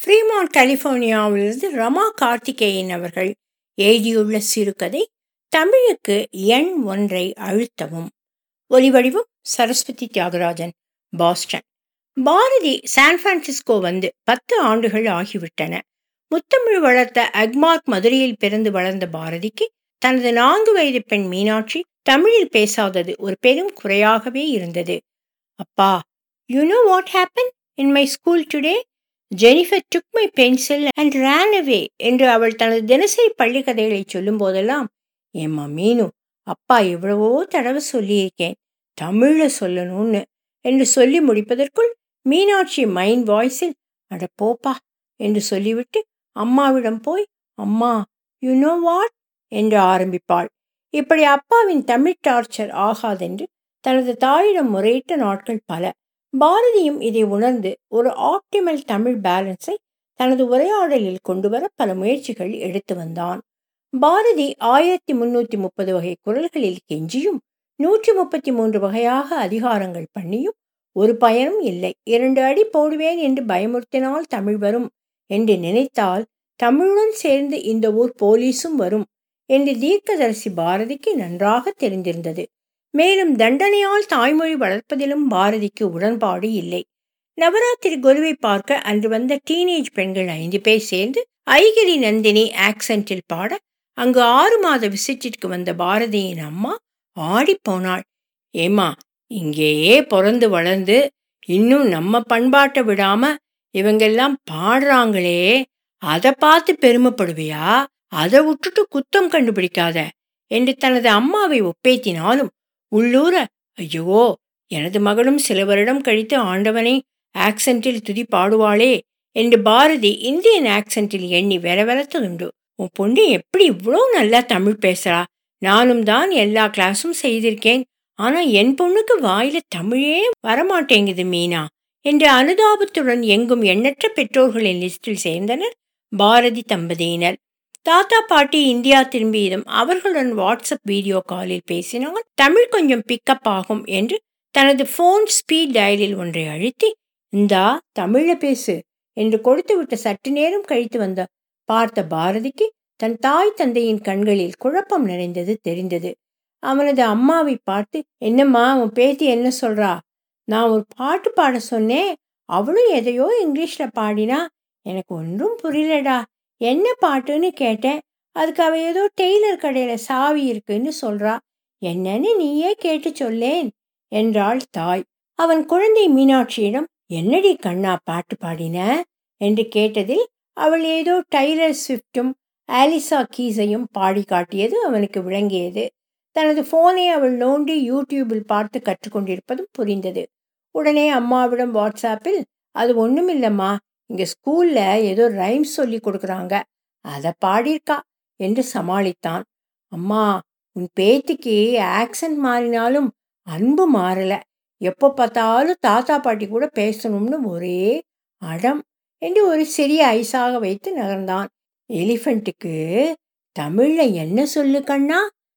Fremont கலிபோர்னியாவிலிருந்து Rama Karthikeyan அவர்கள் எழுதியுள்ள சிறுகதை தமிழுக்கு எண் ஒன்றை அழுத்தவும் ஒலிவடிவம் Saraswathi Thiyagarajan Boston Bharathi San Francisco வந்து பத்து ஆண்டுகள் ஆகிவிட்டன முத்தமிழ் வளர்த்த அக்மார்க் மதுரையில் பிறந்து வளர்ந்த பாரதிக்கு தனது நான்கு வயது பெண் மீனாட்சி தமிழில் பேசாதது ஒரு பெரும் குறையாகவே இருந்தது அப்பா you know what happen in my school today Jennifer took my pencil and ran away என்று அவள் தனது தினசரி பள்ளி கதைகளை சொல்லும் போதெல்லாம் ஏம்மா மீனு அப்பா எவ்வளவோ தடவை சொல்லியிருக்கேன் தமிழ்ல சொல்லணும்னு என்று சொல்லி முடிப்பதற்குள் மீனாட்சி மைண்ட் வாய்ஸில் அட போப்பா என்று சொல்லிவிட்டு அம்மாவிடம் போய் அம்மா யூ நோ வாட் என்று ஆரம்பிப்பாள் இப்படி அப்பாவின் தமிழ் டார்ச்சர் ஆகாதென்று தனது தாயிடம் முறையிட்ட நாட்கள் பல பாரதியும் இதை உணர்ந்து ஒரு ஆப்டிமல் தமிழ் பேலன்ஸை தனது உரையாடலில் கொண்டு வர பல முயற்சிகள் எடுத்து வந்தான் பாரதி ஆயிரத்தி முன்னூத்தி முப்பது வகை குரல்களில் கெஞ்சியும் நூற்றி முப்பத்தி மூன்று வகையாக அதிகாரங்கள் பண்ணியும் ஒரு பயனும் இல்லை இரண்டு அடி போடுவேன் என்று பயமுறுத்தினால் தமிழ் வரும் என்று நினைத்தால் தமிழுடன் சேர்ந்து இந்த ஊர் போலீஸும் வரும் என்று தீர்க்கதரிசி பாரதிக்கு நன்றாக தெரிந்திருந்தது மேலும் தண்டனையால் தாய்மொழி வளர்ப்பதிலும் பாரதிக்கு உடன்பாடு இல்லை நவராத்திரி குருவை பார்க்க அன்று வந்த டீனேஜ் பெண்கள் ஐந்து பேர் சேர்ந்து ஐகிரி நந்தினி ஆக்சென்டில் பாட அங்கு ஆறு மாத விசிட்டிற்கு வந்த பாரதியின் அம்மா ஆடி போனாள் ஏமா இங்கேயே பிறந்து வளர்ந்து இன்னும் நம்ம பண்பாட்டை விடாம இவங்கெல்லாம் பாடுறாங்களே அதை பார்த்து பெருமைப்படுவியா அதை விட்டுட்டு குத்தம் கண்டுபிடிக்காத என்று தனது அம்மாவை ஒப்பேத்தினாலும் உள்ளூர ஐயோ எனது மகளும் சில வருடம் கழித்து ஆண்டவனை ஆக்சென்டில் துதி பாடுவாளே என்று பாரதி இந்தியன் ஆக்சென்டில் எண்ணி வெறவெறத்ததுண்டு உன் பொண்ணு எப்படி இவ்வளோ நல்லா தமிழ் பேசுறா நானும் தான் எல்லா கிளாஸும் செய்திருக்கேன் ஆனா என் பொண்ணுக்கு வாயில தமிழே வரமாட்டேங்குது மீனா என்று அனுதாபத்துடன் எங்கும் எண்ணற்ற பெற்றோர்களின் லிஸ்டில் சேர்ந்தனர் பாரதி தம்பதியினர் தாத்தா பாட்டி இந்தியா திரும்பியதும் அவர்களுடன் வாட்ஸ்அப் வீடியோ காலில் பேசினால் தமிழ் கொஞ்சம் பிக்கப் ஆகும் என்று தனது போன் ஸ்பீட் டயலில் ஒன்றை அழுத்தி இந்தா தமிழ்ல பேசு என்று கொடுத்துவிட்டு சற்று நேரம் கழித்து வந்த பார்த்த பாரதிக்கு தன் தாய் தந்தையின் கண்களில் குழப்பம் நிறைந்தது தெரிந்தது அவனது அம்மாவை பார்த்து என்னம்மா உன் பேத்தி என்ன சொல்றா நான் ஒரு பாட்டு பாட சொன்னேன் அவளும் எதையோ இங்கிலீஷ்ல பாடினா எனக்கு ஒன்றும் புரியலடா என்ன பாட்டுன்னு கேட்டேன் அதுக்கு அவ ஏதோ டெய்லர் கடையில சாவி இருக்குன்னு சொல்றா என்னன்னு நீயே கேட்டு சொல்லேன் என்றாள் தாய் அவன் குழந்தை மீனாட்சியிடம் என்னடி கண்ணா பாட்டு பாடின என்று கேட்டதில் அவள் ஏதோ டைலர் ஸ்விஃப்டும் ஆலிசா கீஸையும் பாடி காட்டியது அவனுக்கு விளங்கியது தனது போனை அவள் நோண்டி யூடியூபில் பார்த்து கற்றுக்கொண்டிருப்பதும் புரிந்தது உடனே அம்மாவிடம் வாட்ஸ்ஆப்பில் அது ஒண்ணுமில்லம்மா இங்க ஸ்கூல்ல ஏதோ ரைம்ஸ் சொல்லி கொடுக்குறாங்க அதை பாடியிருக்கா என்று சமாளித்தான் அம்மா உன் பேத்திக்கு ஆக்சன்ட் மாறினாலும் அன்பு மாறல எப்போ பார்த்தாலும் தாத்தா பாட்டி கூட பேசணும்னு ஒரே அடம் என்று ஒரு சிறிய ஐஸாக வைத்து நகர்ந்தான் எலிஃபண்ட்டுக்கு தமிழ்ல என்ன சொல்லு கண்ணா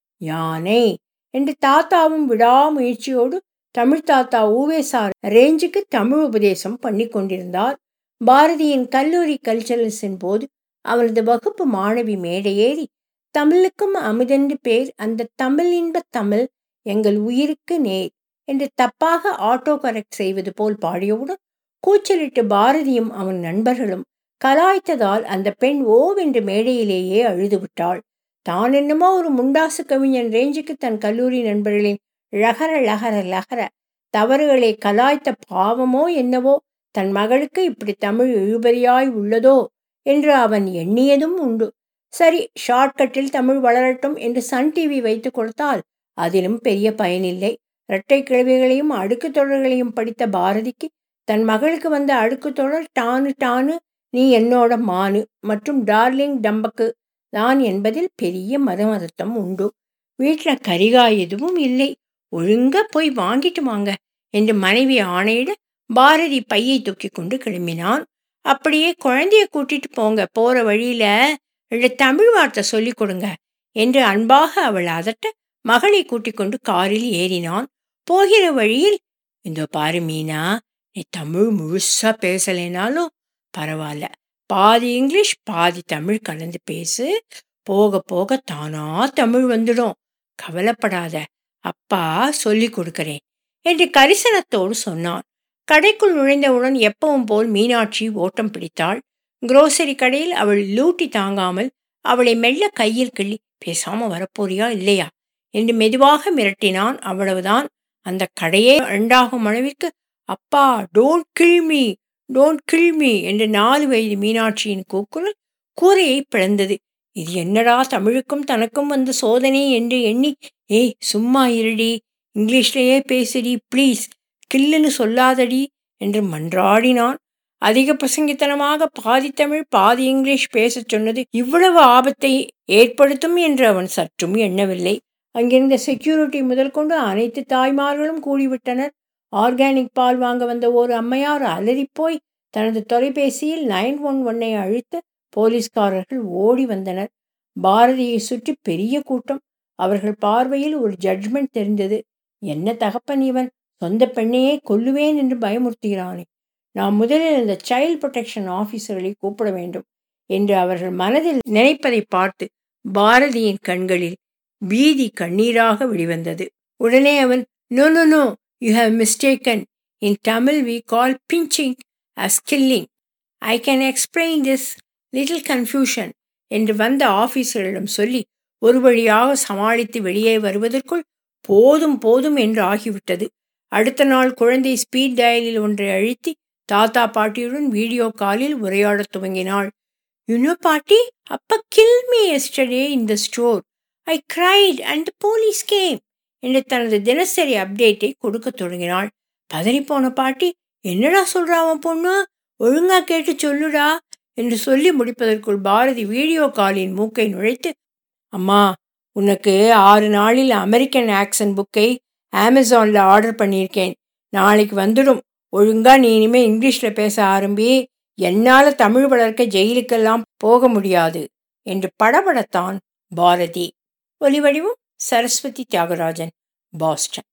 யானை என்று தாத்தாவும் விடாமுயற்சியோடு தமிழ் தாத்தா ஊவேசார் ரேஞ்சுக்கு தமிழ் உபதேசம் பண்ணி கொண்டிருந்தார் பாரதியின் கல்லூரி கல்ச்சரல்ஸின் போது அவனது வகுப்பு மாணவி மேடையேறி தமிழுக்கும் அமுதென்று பேர் அந்த தமிழ் இன்ப தமிழ் எங்கள் உயிருக்கு நேர் என்று தப்பாக ஆட்டோ கரெக்ட் செய்வது போல் பாடியவுடன் கூச்சலிட்டு பாரதியும் அவன் நண்பர்களும் கலாய்த்ததால் அந்த பெண் ஓவென்று மேடையிலேயே அழுது விட்டாள் தான் என்னமோ ஒரு முண்டாசு கவிஞன் ரேஞ்சுக்கு தன் கல்லூரி நண்பர்களின் லகர லகர லகர தவறுகளை கலாய்த்த பாவமோ என்னவோ தன் மகளுக்கு இப்படி தமிழ் இழுபறியாய் உள்ளதோ என்று அவன் எண்ணியதும் உண்டு சரி ஷார்ட்கட்டில் தமிழ் வளரட்டும் என்று சன் டிவி வைத்து கொடுத்தால் அதிலும் பெரிய பயனில்லை இரட்டை கிழவிகளையும் அடுக்கு தொடர்களையும் படித்த பாரதிக்கு தன் மகளுக்கு வந்த அடுக்கு தொடர் டானு டானு நீ என்னோட மானு மற்றும் டார்லிங் டம்பக்கு தான் என்பதில் பெரிய மதமதத்தம் உண்டு வீட்டில் கரிகாய் எதுவும் இல்லை ஒழுங்கா போய் வாங்கிட்டு வாங்க என்று மனைவி ஆணையிட பாரதி பையை தூக்கி கொண்டு கிளம்பினான் அப்படியே குழந்தைய கூட்டிட்டு போங்க போற வழியில ரெண்டு தமிழ் வார்த்தை சொல்லி கொடுங்க என்று அன்பாக அவள் அதட்ட மகளை கூட்டிக் கொண்டு காரில் ஏறினான் போகிற வழியில் இந்த பாரு மீனா நீ தமிழ் முழுசா பேசலைனாலும் பரவாயில்ல பாதி இங்கிலீஷ் பாதி தமிழ் கலந்து பேசு போக போக தானா தமிழ் வந்துடும் கவலைப்படாத அப்பா சொல்லி கொடுக்கிறேன் என்று கரிசனத்தோடு சொன்னான் கடைக்குள் நுழைந்தவுடன் எப்பவும் போல் மீனாட்சி ஓட்டம் பிடித்தாள் குரோசரி கடையில் அவள் லூட்டி தாங்காமல் அவளை மெல்ல கையில் கிள்ளி பேசாம வரப்போறியா இல்லையா என்று மெதுவாக மிரட்டினான் அவ்வளவுதான் அந்த கடையே ரெண்டாகும் அளவிற்கு அப்பா டோன்ட் கில்மி டோன்ட் கில்மி என்று நாலு வயது மீனாட்சியின் கூக்குரல் கூரையை பிளந்தது இது என்னடா தமிழுக்கும் தனக்கும் வந்த சோதனை என்று எண்ணி ஏய் சும்மா இருடி இங்கிலீஷ்லேயே பேசுடி ப்ளீஸ் கில்லுன்னு சொல்லாதடி என்று மன்றாடினான் அதிக பிரசங்கித்தனமாக பாதி தமிழ் பாதி இங்கிலீஷ் பேசச் சொன்னது இவ்வளவு ஆபத்தை ஏற்படுத்தும் என்று அவன் சற்றும் எண்ணவில்லை அங்கிருந்த செக்யூரிட்டி முதல் கொண்டு அனைத்து தாய்மார்களும் கூடிவிட்டனர் ஆர்கானிக் பால் வாங்க வந்த ஒரு அம்மையார் அலறிப்போய் தனது தொலைபேசியில் நைன் ஒன் ஒன்னை அழித்து போலீஸ்காரர்கள் ஓடி வந்தனர் பாரதியை சுற்றி பெரிய கூட்டம் அவர்கள் பார்வையில் ஒரு ஜட்ஜ்மெண்ட் தெரிந்தது என்ன தகப்பன் இவன் சொந்த பெண்ணையே கொல்லுவேன் என்று பயமுறுத்துகிறானே நாம் முதலில் இந்த சைல்ட் ப்ரொடெக்ஷன் ஆஃபீஸர்களை கூப்பிட வேண்டும் என்று அவர்கள் மனதில் நினைப்பதை பார்த்து பாரதியின் கண்களில் பீதி கண்ணீராக வெளிவந்தது உடனே அவன் no no no you have mistaken in Tamil we call pinching as killing I can explain this little confusion என்று வந்த ஆஃபீஸரிடம் சொல்லி ஒரு வழியாக சமாளித்து வெளியே வருவதற்குள் போதும் போதும் என்று ஆகிவிட்டது அடுத்த நாள் குழந்தை ஸ்பீட் டயலில் ஒன்றை அழுத்தி தாத்தா பாட்டியுடன் வீடியோ காலில் உரையாடத் துவங்கினாள் யுனோ பாட்டி அப்பா kill me yesterday in the store I cried and police came என்று தனது தினசரி அப்டேட்டை கொடுக்க தொடங்கினாள் பதறிப்போன பாட்டி என்னடா சொல்றாவன் பொண்ணு ஒழுங்கா கேட்டு சொல்லுடா என்று சொல்லி முடிப்பதற்குள் பாரதி வீடியோ காலின் மூக்கை நுழைத்து அம்மா உனக்கு ஆறு நாளில் அமெரிக்கன் ஆக்சன் புக்கை அமேசானில் ஆர்டர் பண்ணியிருக்கேன் நாளைக்கு வந்துடும் ஒழுங்கா நீ இனிமே இங்கிலீஷில் பேச ஆரம்பி என்னால் தமிழ் வளர்க்க ஜெயிலுக்கெல்லாம் போக முடியாது என்று படபடத்தான் பாரதி ஒலிவடிவும் சரஸ்வதி தியாகராஜன் பாஸ்டன்